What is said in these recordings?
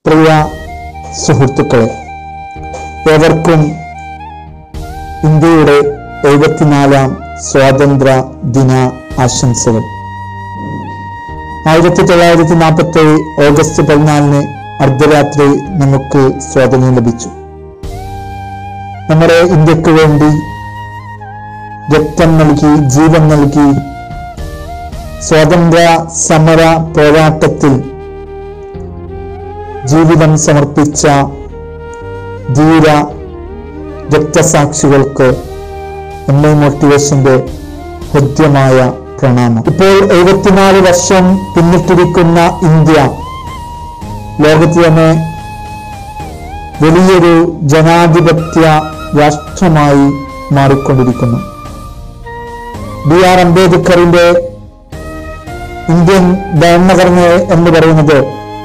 പ്രിയ സുഹൃത്തുക്കളെ ഏവർക്കും ഇന്ത്യയുടെ എഴുപത്തിനാലാം സ്വാതന്ത്ര്യ ദിന ആശംസകൾ ആയിരത്തി തൊള്ളായിരത്തി നാൽപ്പത്തി ഏഴ് ഓഗസ്റ്റ് പതിനാലിന് അർദ്ധരാത്രി നമുക്ക് സ്വാതന്ത്ര്യം ലഭിച്ചു നമ്മുടെ ഇന്ത്യക്ക് വേണ്ടി രക്തം നൽകി ജീവൻ നൽകി സ്വാതന്ത്ര്യ സമര പോരാട്ടത്തിൽ ജീവിതം സമർപ്പിച്ച ധീര രക്തസാക്ഷികൾക്ക് എം ഐ മോട്ടിവേഷന്റെ ഹൃദ്യമായ പ്രണാമം ഇപ്പോൾ എഴുപത്തിനാല് വർഷം പിന്നിട്ടിരിക്കുന്ന ഇന്ത്യ ലോകത്ത് തന്നെ വലിയൊരു ജനാധിപത്യ രാഷ്ട്രമായി മാറിക്കൊണ്ടിരിക്കുന്നു ബി ആർ അംബേദ്കറിന്റെ ഇന്ത്യൻ ഭരണഘടന എന്ന് പറയുന്നത്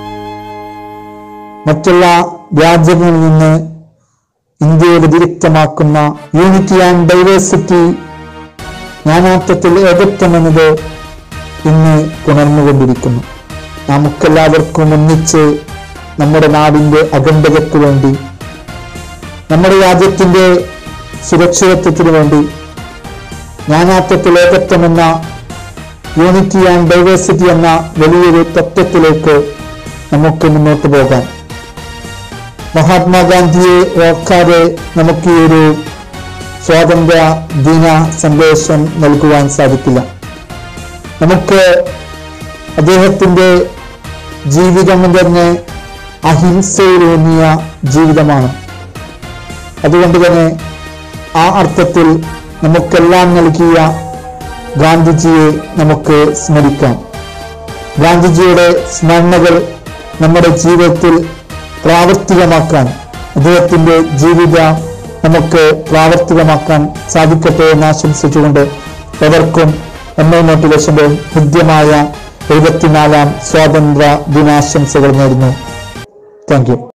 മറ്റുള്ള രാജ്യങ്ങളിൽ നിന്ന് ഇന്ത്യയെ വ്യതിരിക്തമാക്കുന്ന യൂണിറ്റി ആൻഡ് ഡൈവേഴ്സിറ്റി നാനാത്വത്തിൽ ഏകത്വം എന്നത് ഇന്ന് പുണർന്നുകൊണ്ടിരിക്കുന്നു നമുക്കെല്ലാവർക്കും ഒന്നിച്ച് നമ്മുടെ നാടിന്റെ അഖണ്ഡതയ്ക്ക് വേണ്ടി നമ്മുടെ രാജ്യത്തിന്റെ സുരക്ഷിതത്വത്തിന് വേണ്ടി നാനാത്വത്തിൽ ഏകത്വം എന്ന യൂണിറ്റി ആൻഡ് ഡൈവേഴ്സിറ്റി എന്ന വലിയൊരു തത്വത്തിലേക്ക് നമുക്ക് മുന്നോട്ട് പോകാം മഹാത്മാഗാന്ധിയെ ഓർക്കാതെ നമുക്ക് ഈ ഒരു സ്വാതന്ത്ര്യ ദിന സന്ദേശം നൽകുവാൻ സാധിക്കില്ല നമുക്ക് അദ്ദേഹത്തിന്റെ ജീവിതം തന്നെ അഹിംസയിലൂന്നിയ ജീവിതമാണ് അതുകൊണ്ട് തന്നെ ആ അർത്ഥത്തിൽ നമുക്കെല്ലാം നൽകിയ ഗാന്ധിജിയെ നമുക്ക് സ്മരിക്കാം ഗാന്ധിജിയുടെ സ്മരണകൾ നമ്മുടെ ജീവിതത്തിൽ പ്രാവർത്തികമാക്കാൻ അദ്ദേഹത്തിന്റെ ജീവിത നമുക്ക് പ്രാവർത്തികമാക്കാൻ സാധിക്കട്ടെ എന്ന് ആശംസിച്ചുകൊണ്ട് എവർക്കും എം ഐ മോട്ടിവേഷന്റെ ഹൃദ്യമായ എഴുപത്തിനാലാം സ്വാതന്ത്ര്യ ദിനാശംസകൾ നേരുന്നു താങ്ക് യു